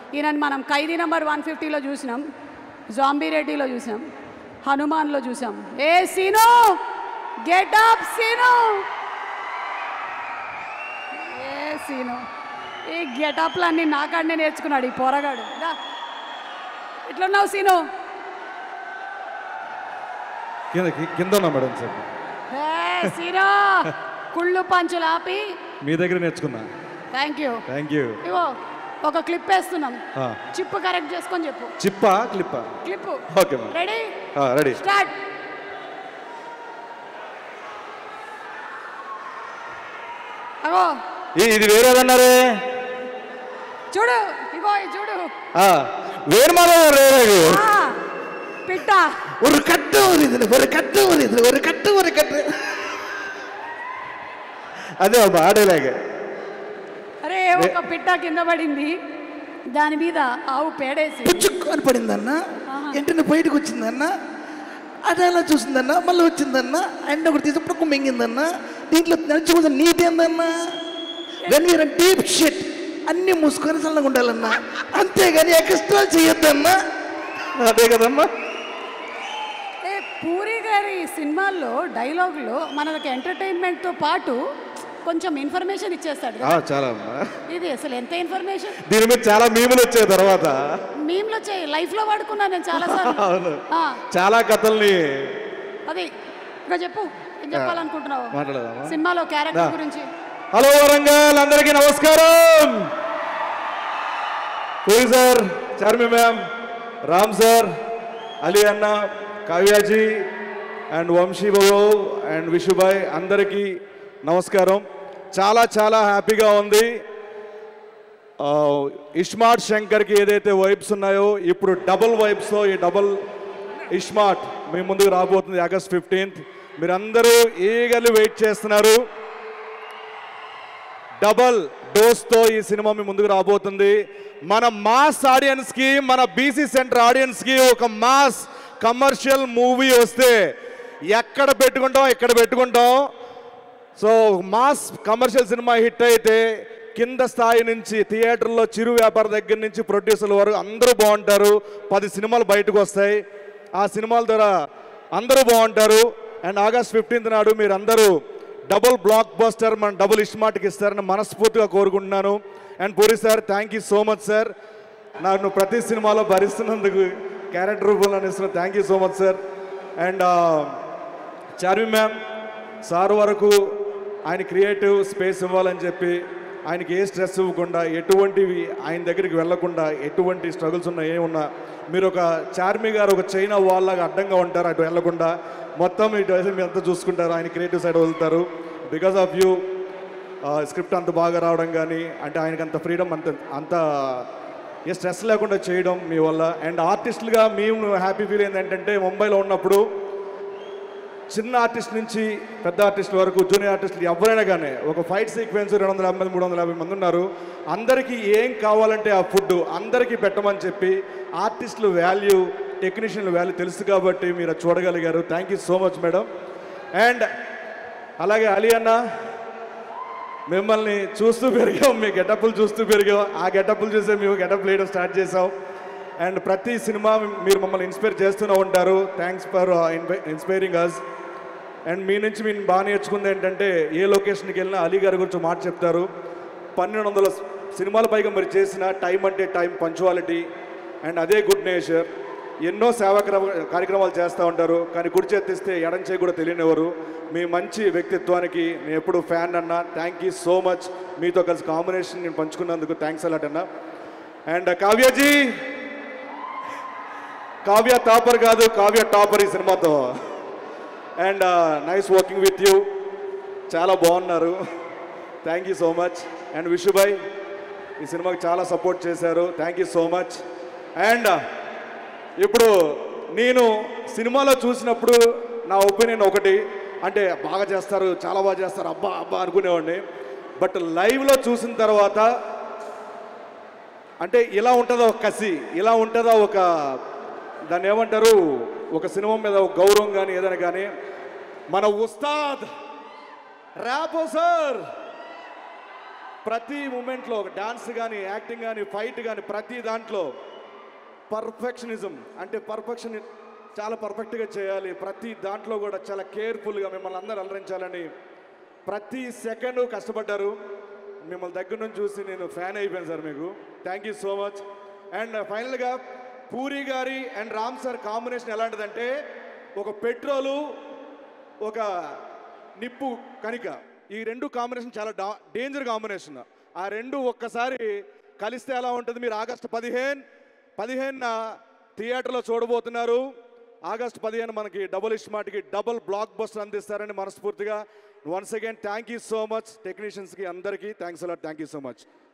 ఈయనని మనం ఖైదీ number one ఫిఫ్టీలో చూసినాం జాంబీ రెడ్డిలో చూసాం హనుమాన్లో చూసాం ఏ సీను గెటప్ సీను ఏ సీను ఈ గెటప్లన్నీ నాకాడనే నేర్చుకున్నాడు ఈ పోరగాడు దా. ఎట్లున్నావు సీను కింద కింద ఉన్నా మేడం సార్ ఏ సీను కుళ్ళు పంచులు ఆపి మీ దగ్గర నేర్చుకున్నా థ్యాంక్ యూ థ్యాంక్ యూ ఇగో ఒక క్లిప్ వేస్తున్నాం చిప్ కరెక్ట్ చేసుకొని చెప్పు చిప్పా క్లిప్పా clip okay madam ready ready start అగో ఇది వేరేదన్నారే చూడు ఇగో ఇది చూడు వేరు మాధవ్ వేరే ఆ, పిట్ట ஒரு கட்டு ஒரு இதுல ஒரு கட்டு ஒரு இதுல ஒரு கட்டு ஒரு கட்டு అదే అమ్మా ఆడేలాగే అరే ఒక పిట్ట కింద పడింది దాని మీద ఆవు పేడేసి పుచ్చుక్కు అని పడిందన్న వెంటనే బయటకు వచ్చిందన్న అది ఎలా చూసిందన్న మళ్ళీ వచ్చిందన్న అండ్ ఒకటి తీసినప్పుడు మింగిందన్న దీంట్లో నడిచి కొంచెం నీతి ఏందన్న వెన్ వీర్ డీప్ షిట్ అన్ని మూసుకొని చల్లగా ఉండాలన్న అంతేగాని ఎక్స్ట్రా చేయొద్దన్న అదే కదమ్మా ఏ పూరి గారి సినిమాల్లో డైలాగులు మనకి ఎంటర్టైన్మెంట్తో పాటు కొంచెం ఇన్ఫర్మేషన్ ఇచ్చేస్తాడు ఆ, చాలా అమ్మా ఇది అసలు ఎంత ఇన్ఫర్మేషన్ దీని మీద చాలా మీములు వచ్చాయి తర్వాత మేమ్లో వచ్చాయి లైఫ్లో వాడుకున్నాను నేను చాలా అవును సార్లు చాలా కథల్ని అది ఇంకా చెప్పు ఏం చెప్పాలనుకుంటున్నావు మాట్లాడదామా సినిమాలో దా. క్యారెక్టర్ గురించి హలో వరంగల్ అందరికీ నమస్కారం Puri sir Charmi ma'am Ram sir Ali అన్న కావ్యాజీ అండ్ వంశీ బాబు అండ్ విషుబాయ్ అందరికీ నమస్కారం చాలా చాలా హ్యాపీగా ఉంది ఆ, ఇస్మార్ట్ శంకర్కి ఏదైతే వైబ్స్ ఉన్నాయో ఇప్పుడు డబుల్ వైబ్స్తో ఈ డబుల్ ఇస్మార్ట్ మీ ముందుకు రాబోతుంది ఆగస్ట్ ఫిఫ్టీన్త్ మీరందరూ ఈగలు వెయిట్ చేస్తున్నారు డబల్ డోస్తో ఈ సినిమా మీ ముందుకు రాబోతుంది మన మాస్ ఆడియన్స్కి మన బీసీ సెంటర్ ఆడియన్స్కి ఒక మాస్ కమర్షియల్ మూవీ వస్తే ఎక్కడ పెట్టుకుంటాం ఎక్కడ పెట్టుకుంటాం సో మాస్ కమర్షియల్ సినిమా హిట్ అయితే కింద స్థాయి నుంచి థియేటర్లో చిరు వ్యాపార దగ్గర నుంచి ప్రొడ్యూసర్ల వరకు అందరూ బాగుంటారు పది సినిమాలు బయటకు వస్తాయి ఆ సినిమాల ద్వారా అందరూ బాగుంటారు అండ్ ఆగస్ట్ ఫిఫ్టీన్త్ నాడు మీరు అందరూ డబుల్ బ్లాక్ బస్టర్ మన డబుల్ ఇస్మార్ట్కి ఇస్తారని మనస్ఫూర్తిగా కోరుకుంటున్నాను and Puri sir thank you so much sir నన్ను ప్రతి సినిమాలో భరిస్తున్నందుకు క్యారెక్టర్ రూపంలో ఇస్తున్న thank you so much sir and Charvi ma'am sir వరకు ఆయన క్రియేటివ్ స్పేస్ ఇవ్వాలని చెప్పి ఆయనకి ఏ స్ట్రెస్ ఇవ్వకుండా ఎటువంటివి ఆయన దగ్గరికి వెళ్లకుండా ఎటువంటి స్ట్రగుల్స్ ఉన్నా ఏమున్నా మీరు ఒక చార్మి గారు ఒక చైనా వాల్ లాగా అడ్డంగా ఉంటారు అటు వెళ్లకుండా మొత్తం ఇటు అయితే మీరు అంతా చూసుకుంటారు ఆయన క్రియేటివ్ సైడ్ వదులుతారు బికాస్ ఆఫ్ యూ స్క్రిప్ట్ అంత బాగా రావడం కానీ అంటే ఆయనకి అంత ఫ్రీడమ్ అంత అంత ఏ స్ట్రెస్ లేకుండా చేయడం మీ వల్ల అండ్ ఆర్టిస్టులుగా మేము హ్యాపీ ఫీల్ ఏంటంటే ముంబైలో ఉన్నప్పుడు చిన్న ఆర్టిస్ట్ నుంచి పెద్ద ఆర్టిస్ట్ వరకు జూనియర్ ఆర్టిస్టులు ఎవరైనా కానీ ఒక ఫైట్ సీక్వెన్స్ రెండు వందల యాభై మూడు వందల యాభై మంది ఉన్నారు అందరికీ ఏం కావాలంటే ఆ ఫుడ్ అందరికీ పెట్టమని చెప్పి ఆర్టిస్టులు వాల్యూ టెక్నీషియన్ల వాల్యూ తెలుసు కాబట్టి మీరు అది చూడగలిగారు thank you so much madam and అలాగే అలీ అన్న మిమ్మల్ని చూస్తూ పెరిగాం మీ గెటప్లు చూస్తూ పెరిగాం ఆ గెటప్లు చూసే మేము గెటప్ వేయడం స్టార్ట్ చేసాం అండ్ ప్రతి సినిమా మీరు మమ్మల్ని ఇన్స్పైర్ చేస్తూనే ఉంటారు thanks for inspiring us and మీ నుంచి మేము బాగా నేర్చుకుంది ఏంటంటే ఏ లొకేషన్కి వెళ్ళినా అలీ గారి గురించి మాట చెప్తారు పన్నెండు వందల సినిమాల పైగా మరి చేసిన టైం అంటే టైం పంచువాలిటీ అండ్ అదే గుడ్ నేచర్ ఎన్నో సేవా క్రమ- కార్యక్రమాలు చేస్తూ ఉంటారు కానీ గుడి చేతిస్తే ఎడం చేయి కూడా తెలియనివ్వరు మీ మంచి వ్యక్తిత్వానికి నేను ఎప్పుడు ఫ్యాన్ అన్న థ్యాంక్ యూ సో మచ్ మీతో కలిసి కాంబినేషన్ నేను పంచుకున్నందుకు థ్యాంక్స్ అలాట్ అన్న అండ్ కావ్యజీ కావ్య టాపర్ కాదు కావ్య టాపర్ ఈ సినిమాతో and nice working with you చాలా బాగున్నారు thank you so much and విషుభాయ్ ఈ సినిమాకి చాలా సపోర్ట్ చేశారు thank you so much and ఇప్పుడు నేను సినిమాలో చూసినప్పుడు నా ఒపీనియన్ ఒకటి అంటే బాగా చేస్తారు చాలా బాగా చేస్తారు అబ్బా అబ్బా అనుకునేవాడిని బట్ లైవ్లో చూసిన తర్వాత అంటే ఇలా ఉంటుందా ఒక కసి ఇలా ఉంటుందా ఒక దాన్ని ఏమంటారు ఒక సినిమా మీద ఒక గౌరవం కానీ ఏదైనా కానీ మన ఉస్తాద్ ర్యాపో సార్ ప్రతి మూమెంట్లో ఒక డాన్స్ కానీ యాక్టింగ్ కానీ ఫైట్ కానీ ప్రతి దాంట్లో పర్ఫెక్షనిజం అంటే పర్ఫెక్షన్ చాలా పర్ఫెక్ట్గా చేయాలి ప్రతి దాంట్లో కూడా చాలా కేర్ఫుల్గా మిమ్మల్ని అందరూ అలరించాలని ప్రతి సెకండ్ కష్టపడ్డారు మిమ్మల్ని దగ్గర నుంచి చూసి నేను ఫ్యాన్ అయిపోయాను సార్ మీకు thank you so much and ఫైనల్గా పూరి గారి అండ్ రామ్ సార్ కాంబినేషన్ ఎలాంటిదంటే ఒక పెట్రోలు ఒక నిప్పు కనిక ఈ రెండు కాంబినేషన్ చాలా డా డేంజర్ కాంబినేషన్ ఆ రెండు ఒక్కసారి కలిస్తే ఎలా ఉంటుంది మీరు ఆగస్టు పదిహేను పదిహేనున థియేటర్లో చూడబోతున్నారు ఆగస్టు పదిహేను మనకి డబుల్ ఇస్మార్ట్కి డబుల్ బ్లాక్ బస్టర్ అందిస్తారని మనస్ఫూర్తిగా once again thank you so much టెక్నీషియన్స్కి అందరికీ thanks a lot thank you so much